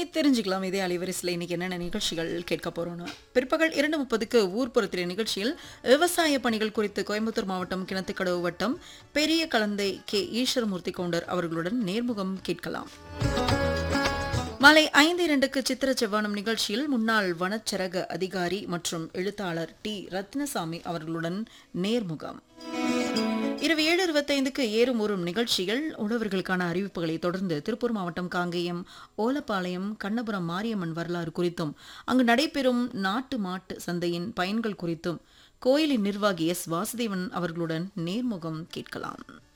தெரிஞ்சுக்கலாம் இதே அலைவரிசையில் இன்னைக்கு என்னென்ன நிகழ்ச்சிகள் கேட்க போறோம்னு பிற்பகல் இரண்டு முப்பதுக்கு ஊர்ப்புறத்திலே நிகழ்ச்சியில் விவசாய பணிகள் குறித்து கோயம்புத்தூர் மாவட்டம் கிணத்துக்கடவு வட்டம் பெரிய கலந்தை கே ஈஸ்வரமூர்த்தி கவுண்டர் அவர்களுடன் நேர்முகம் கேட்கலாம் மாலை ஐந்து இரண்டுக்கு சித்திர செவ்வானம் நிகழ்ச்சியில் முன்னாள் வனச்சரக அதிகாரி மற்றும் எழுத்தாளர் டி ரத்னசாமி அவர்களுடன் நேர்முகம் இரவு ஏழு இருபத்தைந்துக்கு ஏறும் ஊறும் நிகழ்ச்சிகள் உழவர்களுக்கான அறிவிப்புகளை தொடர்ந்து திருப்பூர் மாவட்டம் காங்கேயம் ஓலப்பாளையம் கண்ணபுரம் மாரியம்மன் வரலாறு குறித்தும் அங்கு நடைபெறும் நாட்டு மாட்டு சந்தையின் பயன்கள் குறித்தும் கோயிலின் நிர்வாகி எஸ் வாசுதேவன் அவர்களுடன் நேர்முகம் கேட்கலாம்